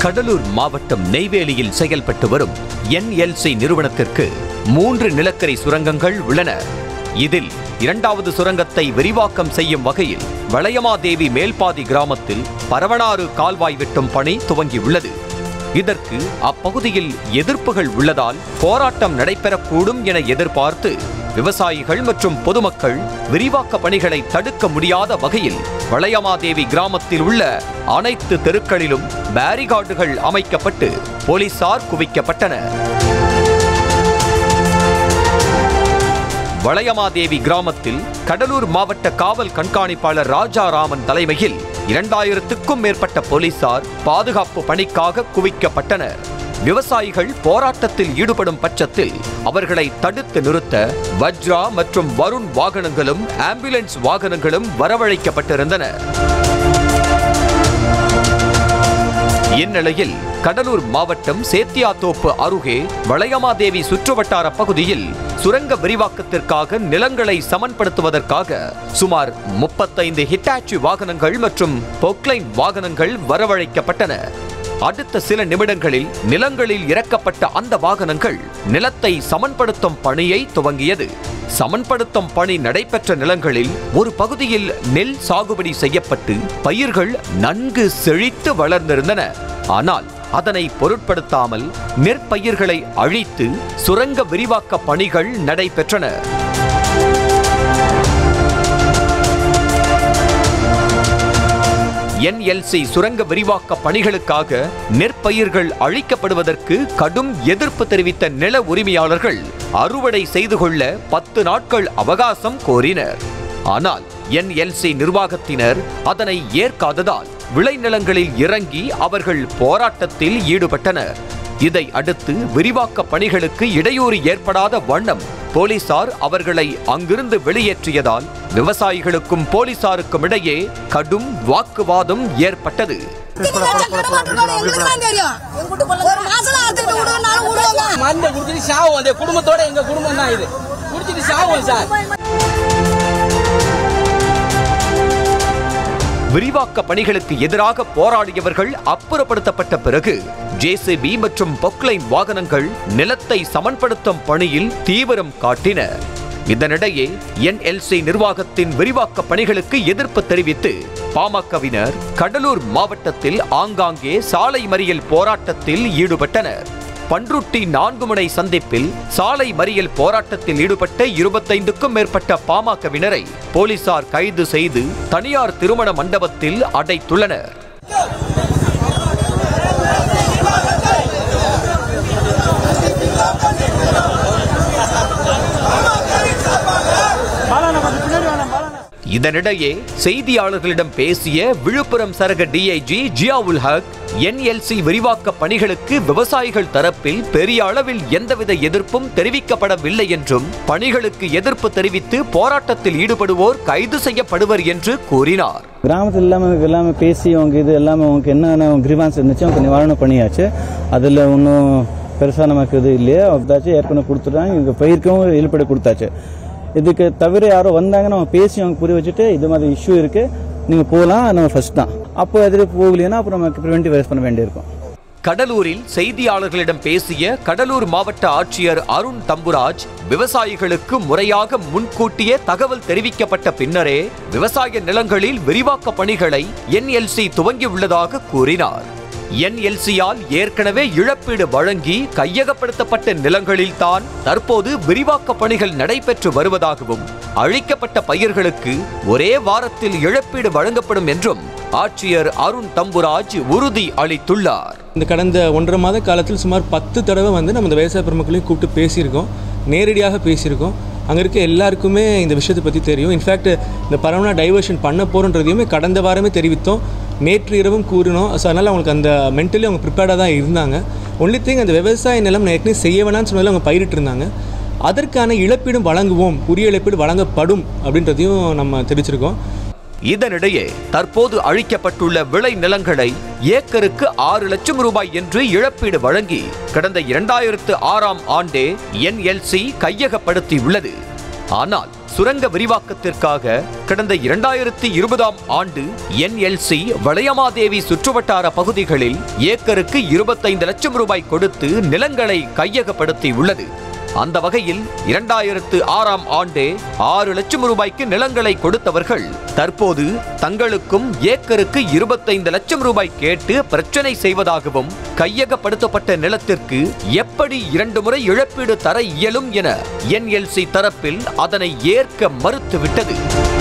கடலூர் மாவட்டம் நெய்வேலியில் செயல்பட்டு வரும் என்எல்சி நிறுவனத்திற்கு மூன்று நிலக்கரி சுரங்கங்கள் உள்ளன இதில் இரண்டாவது சுரங்கத்தை விரிவாக்கம் செய்யும் வகையில் வளையமாதேவி மேல்பாதி கிராமத்தில் பரவனாறு கால்வாய் வெட்டும் பணி துவங்கியுள்ளது இதற்கு அப்பகுதியில் எதிர்ப்புகள் உள்ளதால் போராட்டம் நடைபெறக்கூடும் என எதிர்பார்த்து விவசாயிகள் மற்றும் பொதுமக்கள் விரிவாக்க பணிகளை தடுக்க முடியாத வகையில் வளையமாதேவி கிராமத்தில் உள்ள அனைத்து தெருக்களிலும் பேரிகார்டுகள் அமைக்கப்பட்டு போலீசார் குவிக்கப்பட்டனர் வளையமாதேவி கிராமத்தில் கடலூர் மாவட்ட காவல் கண்காணிப்பாளர் ராஜாராமன் தலைமையில் இரண்டாயிரத்துக்கும் மேற்பட்ட போலீசார் பாதுகாப்பு பணிக்காக குவிக்கப்பட்டனர் விவசாயிகள் போராட்டத்தில் ஈடுபடும் பட்சத்தில் அவர்களை தடுத்து நிறுத்த வஜ்ரா மற்றும் வருண் வாகனங்களும் ஆம்புலன்ஸ் வாகனங்களும் வரவழைக்கப்பட்டிருந்தன இந்நிலையில் கடலூர் மாவட்டம் சேத்தியாத்தோப்பு அருகே வளையமாதேவி சுற்றுவட்டார பகுதியில் சுரங்க விரிவாக்கத்திற்காக நிலங்களை சமன்படுத்துவதற்காக சுமார் முப்பத்தைந்து ஹிட்டாச்சி வாகனங்கள் மற்றும் பொக்லைன் வாகனங்கள் வரவழைக்கப்பட்டன அடுத்த சில நிமிடங்களில் நிலங்களில் இறக்கப்பட்ட அந்த வாகனங்கள் நிலத்தை சமன்படுத்தும் பணியை துவங்கியது சமன்படுத்தும் பணி நடைபெற்ற நிலங்களில் ஒரு பகுதியில் நெல் சாகுபடி செய்யப்பட்டு பயிர்கள் நன்கு செழித்து வளர்ந்திருந்தன ஆனால் அதனை பொருட்படுத்தாமல் நெற்பயிர்களை அழித்து சுரங்க விரிவாக்க பணிகள் நடைபெற்றன என்எல்சி சுரங்க விரிவாக்க பணிகளுக்காக நெற்பயிர்கள் அழிக்கப்படுவதற்கு கடும் எதிர்ப்பு தெரிவித்த நில உரிமையாளர்கள் அறுவடை செய்து கொள்ள பத்து நாட்கள் அவகாசம் கோரினர் ஆனால் என்எல்சி நிர்வாகத்தினர் அதனை ஏற்காததால் விளைநிலங்களில் இறங்கி அவர்கள் போராட்டத்தில் ஈடுபட்டனர் இதை அடுத்து விரிவாக்க பணிகளுக்கு இடையூறு ஏற்படாத வண்ணம் போலீசார் அவர்களை அங்கிருந்து வெளியேற்றியதால் விவசாயிகளுக்கும் போலீசாருக்கும் இடையே கடும் வாக்குவாதம் ஏற்பட்டது ஒரு மாசம் அறுத்துட்டு விடுவேன்னாலும் விடுவாங்க மண்ணை குடிச்சிட்டு சாவும் அந்த குடும்பத்தோட எங்க குடும்பம் தான் இது குடிச்சிட்டு சாவும் சார் விரிவாக்க பணிகளுக்கு எதிராக போராடியவர்கள் அப்புறப்படுத்தப்பட்ட பிறகு ஜேசிபி மற்றும் பொக்லைன் வாகனங்கள் நிலத்தை சமன்படுத்தும் பணியில் தீவிரம் காட்டின இதனிடையே என்எல்சி நிர்வாகத்தின் விரிவாக்க பணிகளுக்கு எதிர்ப்பு தெரிவித்து பாமகவினர் கடலூர் மாவட்டத்தில் ஆங்காங்கே சாலை மறியல் போராட்டத்தில் ஈடுபட்டனர் பன்ருட்டி நான்கு முனை சந்திப்பில் சாலை மறியல் போராட்டத்தில் ஈடுபட்ட இருபத்தைந்துக்கும் மேற்பட்ட பாமகவினரை போலீசார் கைது செய்து தனியார் திருமண மண்டபத்தில் அடைத்துள்ளனர் இதனிடையே செய்தியாளர்களிடம் பேசிய விழுப்புரம் சரக டிஐஜி ஜியாவுல் ஹக் என்எல்சி விரிவாக்க பணிகளுக்கு விவசாயிகள் தரப்பில் பெரிய அளவில் எந்தவித எதிர்ப்பும் தெரிவிக்கப்படவில்லை என்றும் பணிகளுக்கு எதிர்ப்பு தெரிவித்து போராட்டத்தில் ஈடுபடுவோர் கைது செய்யப்படுவர் என்று கூறினார் கிராமத்தில் எல்லாமே எல்லாமே பேசி அவங்க இது எல்லாமே அவங்களுக்கு என்னென்ன கிரிவான்ஸ் இருந்துச்சு அவங்க நிவாரணம் பண்ணியாச்சு அதில் ஒன்றும் பெருசாக நமக்கு இது இல்லையே அதாச்சும் ஏற்கனவே கொடுத்துட்டாங்க இங்கே பயிருக்கும் இழுப்படை கொடுத்தாச்சு இதுக்கு தவிர யாரோ வந்தாங்கன்னா அவங்க பேசி அவங்க புரிய வச்சுட்டு இது மாதிரி இஷ்யூ இருக்கு நீங்கள் போகலாம் நம்ம ஃபர்ஸ்ட் தான் அப்போ எதிரே போகலைன்னா அப்புறம் நமக்கு ப்ரிவென்டிவ் அரெஸ்ட் பண்ண வேண்டியிருக்கும் கடலூரில் செய்தியாளர்களிடம் பேசிய கடலூர் மாவட்ட ஆட்சியர் அருண் தம்புராஜ் விவசாயிகளுக்கு முறையாக முன்கூட்டியே தகவல் தெரிவிக்கப்பட்ட பின்னரே விவசாய நிலங்களில் விரிவாக்க பணிகளை என்எல்சி துவங்கியுள்ளதாக கூறினார் என்எல்சியால் ஏற்கனவே இழப்பீடு வழங்கி கையகப்படுத்தப்பட்ட நிலங்களில் தான் தற்போது விரிவாக்க பணிகள் நடைபெற்று வருவதாகவும் அழிக்கப்பட்ட பயிர்களுக்கு ஒரே வாரத்தில் இழப்பீடு வழங்கப்படும் என்றும் ஆட்சியர் அருண் தம்புராஜ் உறுதி அளித்துள்ளார் இந்த கடந்த ஒன்றரை மாத காலத்தில் சுமார் பத்து தடவை வந்து நம்ம இந்த விவசாய பெருமக்களையும் கூப்பிட்டு பேசியிருக்கோம் நேரடியாக பேசியிருக்கோம் அங்கே இருக்க எல்லாருக்குமே இந்த விஷயத்தை பற்றி தெரியும் இன்ஃபேக்ட் இந்த பரவனா டைவர்ஷன் பண்ண போகிறோன்றதையுமே கடந்த வாரமே தெரிவித்தோம் நேற்று இரவும் கூறினோம் ஸோ அதனால் அவங்களுக்கு அந்த மென்டலி அவங்க ப்ரிப்பேர்டாக தான் இருந்தாங்க ஒன்லி திங் அந்த விவசாய நிலம் நான் ஏற்கனவே செய்ய வேணாம்னு சொன்னதில் அவங்க பயிரிட்டு இருந்தாங்க அதற்கான இழப்பீடும் வழங்குவோம் உரிய இழப்பீடு வழங்கப்படும் அப்படின்றதையும் நம்ம தெரிவிச்சிருக்கோம் இதனிடையே தற்போது அழிக்கப்பட்டுள்ள விளை நிலங்களை ஏக்கருக்கு ஆறு லட்சம் ரூபாய் என்று இழப்பீடு வழங்கி கடந்த இரண்டாயிரத்து ஆறாம் ஆண்டே என்எல்சி கையகப்படுத்தியுள்ளது ஆனால் சுரங்க விரிவாக்கத்திற்காக கடந்த இரண்டாயிரத்தி இருபதாம் ஆண்டு என்எல்சி வளையமாதேவி சுற்றுவட்டார பகுதிகளில் ஏக்கருக்கு இருபத்தைந்து லட்சம் ரூபாய் கொடுத்து நிலங்களை கையகப்படுத்தி உள்ளது அந்த வகையில் இரண்டாயிரத்து ஆறாம் ஆண்டே ஆறு லட்சம் ரூபாய்க்கு நிலங்களை கொடுத்தவர்கள் தற்போது தங்களுக்கும் ஏக்கருக்கு இருபத்தைந்து லட்சம் ரூபாய் கேட்டு பிரச்சனை செய்வதாகவும் கையகப்படுத்தப்பட்ட நிலத்திற்கு எப்படி இரண்டு முறை இழப்பீடு தர இயலும் என என்எல்சி தரப்பில் அதனை ஏற்க மறுத்துவிட்டது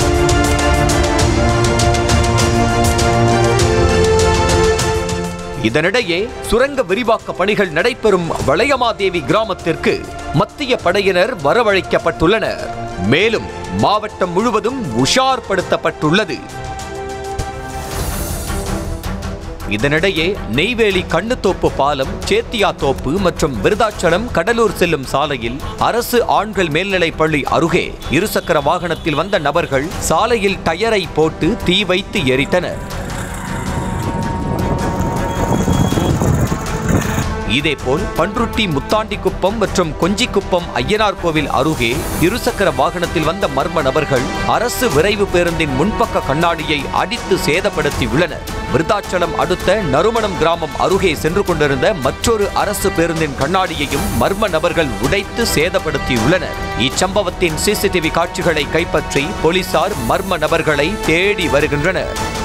இதனிடையே சுரங்க விரிவாக்க பணிகள் நடைபெறும் வளையமாதேவி கிராமத்திற்கு மத்திய படையினர் வரவழைக்கப்பட்டுள்ளனர் மேலும் மாவட்டம் முழுவதும் உஷார்படுத்தப்பட்டுள்ளது இதனிடையே நெய்வேலி கண்ணுத்தோப்பு பாலம் சேத்தியாத்தோப்பு மற்றும் விருதாச்சலம் கடலூர் செல்லும் சாலையில் அரசு ஆண்கள் மேல்நிலைப் பள்ளி அருகே இருசக்கர வாகனத்தில் வந்த நபர்கள் சாலையில் டயரை போட்டு தீ வைத்து எரித்தனர் இதேபோல் பன்ருட்டி முத்தாண்டிக்குப்பம் மற்றும் கொஞ்சிக்குப்பம் ஐயனார் கோவில் அருகே இருசக்கர வாகனத்தில் வந்த மர்ம நபர்கள் அரசு விரைவு பேருந்தின் முன்பக்க கண்ணாடியை அடித்து சேதப்படுத்தி உள்ளனர் விருத்தாச்சலம் அடுத்த நறுமணம் கிராமம் அருகே சென்று கொண்டிருந்த மற்றொரு அரசு பேருந்தின் கண்ணாடியையும் மர்ம நபர்கள் உடைத்து சேதப்படுத்தியுள்ளனர் இச்சம்பவத்தின் சிசிடிவி காட்சிகளை கைப்பற்றி போலீசார் மர்ம நபர்களை தேடி வருகின்றனர்